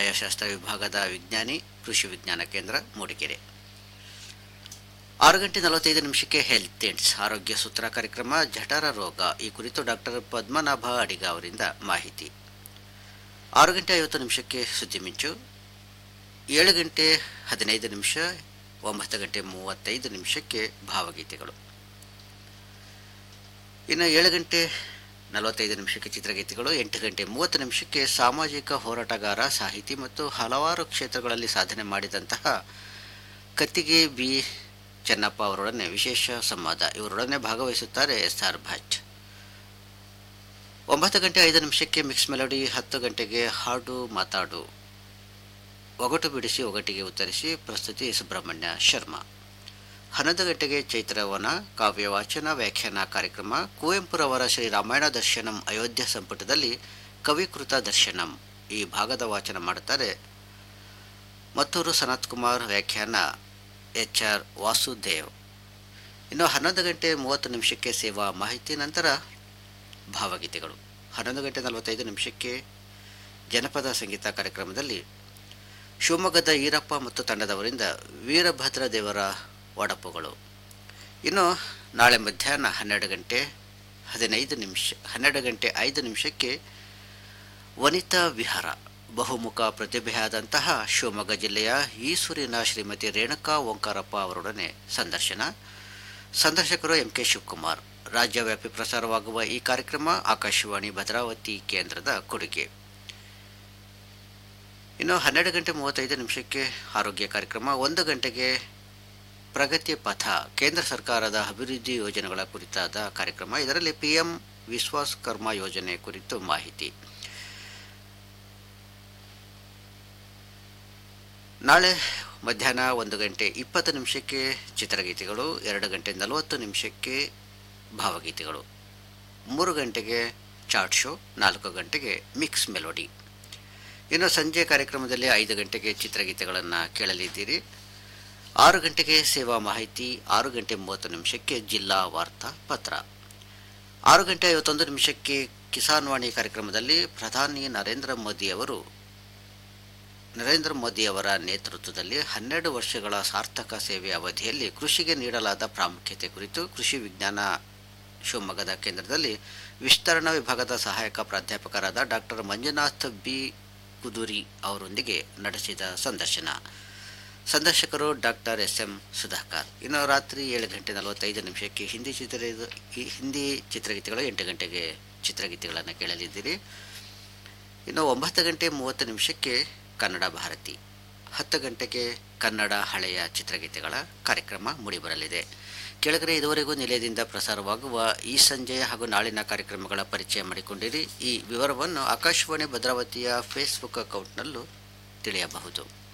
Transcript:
ಛಾಯಾಶಾಸ್ತ್ರ ವಿಭಾಗದ ವಿಜ್ಞಾನಿ ಕೃಷಿ ವಿಜ್ಞಾನ ಕೇಂದ್ರ ಮೂಡಿಗೆರೆ ಆರು ಗಂಟೆ ನಲವತ್ತೈದು ನಿಮಿಷಕ್ಕೆ ಹೆಲ್ತ್ ಎಂಡ್ಸ್ ಆರೋಗ್ಯ ಸೂತ್ರ ಕಾರ್ಯಕ್ರಮ ಜಠರ ರೋಗ ಈ ಕುರಿತು ಡಾಕ್ಟರ್ ಪದ್ಮನಾಭ ಅಡಿಗ ಅವರಿಂದ ಮಾಹಿತಿ ಆರು ಗಂಟೆ ಐವತ್ತು ನಿಮಿಷಕ್ಕೆ ಸುದ್ದಿ ಮಿಂಚು ಏಳು ಗಂಟೆ ಹದಿನೈದು ನಿಮಿಷ ಒಂಬತ್ತು ಗಂಟೆ ಮೂವತ್ತೈದು ನಿಮಿಷಕ್ಕೆ ಭಾವಗೀತೆಗಳು ಇನ್ನು ಏಳು ಗಂಟೆ ನಲವತ್ತೈದು ನಿಮಿಷಕ್ಕೆ ಚಿತ್ರಗೀತೆಗಳು ಎಂಟು ಗಂಟೆ ಮೂವತ್ತು ನಿಮಿಷಕ್ಕೆ ಸಾಮಾಜಿಕ ಹೋರಾಟಗಾರ ಸಾಹಿತಿ ಮತ್ತು ಹಲವಾರು ಕ್ಷೇತ್ರಗಳಲ್ಲಿ ಸಾಧನೆ ಮಾಡಿದಂತಹ ಕತ್ತಿಗೆ ಬಿ ಚೆನ್ನಪ್ಪ ಅವರೊಡನೆ ವಿಶೇಷ ಸಂವಾದ ಇವರೊಡನೆ ಭಾಗವಹಿಸುತ್ತಾರೆ ಎಸ್ ಆರ್ ಭಟ್ ಒಂಬತ್ತು ಗಂಟೆ ಐದು ನಿಮಿಷಕ್ಕೆ ಮಿಕ್ಸ್ ಮೆಲೋಡಿ ಹತ್ತು ಗಂಟೆಗೆ ಹಾಡು ಮಾತಾಡು ಒಗಟು ಬಿಡಿಸಿ ಒಗಟಿಗೆ ಉತ್ತರಿಸಿ ಪ್ರಸ್ತುತಿ ಸುಬ್ರಹ್ಮಣ್ಯ ಶರ್ಮಾ ಹನ್ನೊಂದು ಗಂಟೆಗೆ ಚೈತ್ರವನ ಕಾವ್ಯ ವಾಚನ ವ್ಯಾಖ್ಯಾನ ಕಾರ್ಯಕ್ರಮ ಕುವೆಂಪುರವರ ಶ್ರೀ ರಾಮಾಯಣ ದರ್ಶನಂ ಅಯೋಧ್ಯ ಸಂಪುಟದಲ್ಲಿ ಕವಿಕೃತ ದರ್ಶನಂ ಈ ಭಾಗದ ವಾಚನ ಮಾಡುತ್ತಾರೆ ಮತ್ತೂರು ಸನತ್ ಕುಮಾರ್ ವ್ಯಾಖ್ಯಾನ ಎಚ್ ಆರ್ ವಾಸುದೇವ್ ಇನ್ನು ಹನ್ನೊಂದು ಗಂಟೆ ಮೂವತ್ತು ನಿಮಿಷಕ್ಕೆ ಸೇವಾ ಮಾಹಿತಿ ನಂತರ ಭಾವಗೀತೆಗಳು ಹನ್ನೊಂದು ಗಂಟೆ ನಲವತ್ತೈದು ನಿಮಿಷಕ್ಕೆ ಜನಪದ ಸಂಗೀತ ಕಾರ್ಯಕ್ರಮದಲ್ಲಿ ಶಿವಮೊಗ್ಗದ ಈರಪ್ಪ ಮತ್ತು ತಂಡದವರಿಂದ ವೀರಭದ್ರ ದೇವರ ಒಡಪುಗಳು ಇನ್ನು ನಾಳೆ ಮಧ್ಯಾಹ್ನ ಹನ್ನೆರಡು ಗಂಟೆ ಹದಿನೈದು ನಿಮಿಷ ಹನ್ನೆರಡು ಗಂಟೆ ಐದು ನಿಮಿಷಕ್ಕೆ ವನಿತಾ ವಿಹಾರ ಬಹುಮುಖ ಪ್ರತಿಭೆಯಾದಂತಹ ಶಿವಮೊಗ್ಗ ಜಿಲ್ಲೆಯ ಈಸೂರಿನ ಶ್ರೀಮತಿ ರೇಣುಕಾ ಓಂಕಾರಪ್ಪ ಅವರೊಡನೆ ಸಂದರ್ಶನ ಸಂದರ್ಶಕರು ಎಂ ಕೆ ಶಿವಕುಮಾರ್ ರಾಜ್ಯವ್ಯಾಪಿ ಪ್ರಸಾರವಾಗುವ ಈ ಕಾರ್ಯಕ್ರಮ ಆಕಾಶವಾಣಿ ಭದ್ರಾವತಿ ಕೇಂದ್ರದ ಕೊಡುಗೆ ಇನ್ನು ಹನ್ನೆರಡು ಗಂಟೆ ಮೂವತ್ತೈದು ನಿಮಿಷಕ್ಕೆ ಆರೋಗ್ಯ ಕಾರ್ಯಕ್ರಮ ಒಂದು ಗಂಟೆಗೆ ಪ್ರಗತಿ ಪಥ ಕೇಂದ್ರ ಸರ್ಕಾರದ ಅಭಿವೃದ್ಧಿ ಯೋಜನೆಗಳ ಕುರಿತಾದ ಕಾರ್ಯಕ್ರಮ ಇದರಲ್ಲಿ ಪಿ ಎಂ ವಿಶ್ವಾಸ್ ಕರ್ಮ ಯೋಜನೆ ಕುರಿತು ಮಾಹಿತಿ ನಾಳೆ ಮಧ್ಯಾಹ್ನ ಒಂದು ಗಂಟೆ ಇಪ್ಪತ್ತು ನಿಮಿಷಕ್ಕೆ ಚಿತ್ರಗೀತೆಗಳು ಎರಡು ಗಂಟೆ ನಲವತ್ತು ನಿಮಿಷಕ್ಕೆ ಭಾವಗೀತೆಗಳು ಮೂರು ಗಂಟೆಗೆ ಚಾಟ್ ಶೋ ನಾಲ್ಕು ಗಂಟೆಗೆ ಮಿಕ್ಸ್ ಮೆಲೋಡಿ ಇನ್ನು ಸಂಜೆ ಕಾರ್ಯಕ್ರಮದಲ್ಲಿ ಐದು ಗಂಟೆಗೆ ಚಿತ್ರಗೀತೆಗಳನ್ನು ಕೇಳಲಿದ್ದೀರಿ ಆರು ಗಂಟೆಗೆ ಸೇವಾ ಮಾಹಿತಿ ಆರು ಗಂಟೆ ಮೂವತ್ತು ನಿಮಿಷಕ್ಕೆ ಜಿಲ್ಲಾ ವಾರ್ತಾ ಪತ್ರ ಆರು ಗಂಟೆ ಐವತ್ತೊಂದು ನಿಮಿಷಕ್ಕೆ ಕಿಸಾನ್ ವಾಣಿ ಕಾರ್ಯಕ್ರಮದಲ್ಲಿ ಪ್ರಧಾನಿ ನರೇಂದ್ರ ಮೋದಿ ಅವರು ನರೇಂದ್ರ ಮೋದಿ ಅವರ ನೇತೃತ್ವದಲ್ಲಿ ಹನ್ನೆರಡು ವರ್ಷಗಳ ಸಾರ್ಥಕ ಸೇವೆಯ ಅವಧಿಯಲ್ಲಿ ಕೃಷಿಗೆ ನೀಡಲಾದ ಪ್ರಾಮುಖ್ಯತೆ ಕುರಿತು ಕೃಷಿ ವಿಜ್ಞಾನ ಶಿವಮೊಗ್ಗದ ಕೇಂದ್ರದಲ್ಲಿ ವಿಸ್ತರಣಾ ವಿಭಾಗದ ಸಹಾಯಕ ಪ್ರಾಧ್ಯಾಪಕರಾದ ಡಾಕ್ಟರ್ ಮಂಜುನಾಥ್ ಬಿ ಕುದೂರಿ ಅವರೊಂದಿಗೆ ನಡೆಸಿದ ಸಂದರ್ಶನ ಸಂದರ್ಶಕರು ಡಾಕ್ಟರ್ ಎಸ್ ಎಂ ಸುಧಾಕರ್ ಇನ್ನು ರಾತ್ರಿ ಏಳು ಗಂಟೆ ನಲವತ್ತೈದು ನಿಮಿಷಕ್ಕೆ ಹಿಂದಿ ಚಿತ್ರ ಹಿಂದಿ ಚಿತ್ರಗೀತೆಗಳು ಎಂಟು ಗಂಟೆಗೆ ಚಿತ್ರಗೀತೆಗಳನ್ನು ಕೇಳಲಿದ್ದೀರಿ ಇನ್ನು ಒಂಬತ್ತು ಗಂಟೆ ಮೂವತ್ತು ನಿಮಿಷಕ್ಕೆ ಕನ್ನಡ ಭಾರತಿ ಹತ್ತು ಗಂಟೆಗೆ ಕನ್ನಡ ಹಳೆಯ ಚಿತ್ರಗೀತೆಗಳ ಕಾರ್ಯಕ್ರಮ ಮೂಡಿಬರಲಿದೆ ಕೆಳಗಡೆ ಇದುವರೆಗೂ ನಿಲಯದಿಂದ ಪ್ರಸಾರವಾಗುವ ಈ ಸಂಜೆಯ ಹಾಗೂ ನಾಳಿನ ಕಾರ್ಯಕ್ರಮಗಳ ಪರಿಚಯ ಮಾಡಿಕೊಂಡಿರಿ ಈ ವಿವರವನ್ನು ಆಕಾಶವಾಣಿ ಭದ್ರಾವತಿಯ ಫೇಸ್ಬುಕ್ ಅಕೌಂಟ್ನಲ್ಲೂ ತಿಳಿಯಬಹುದು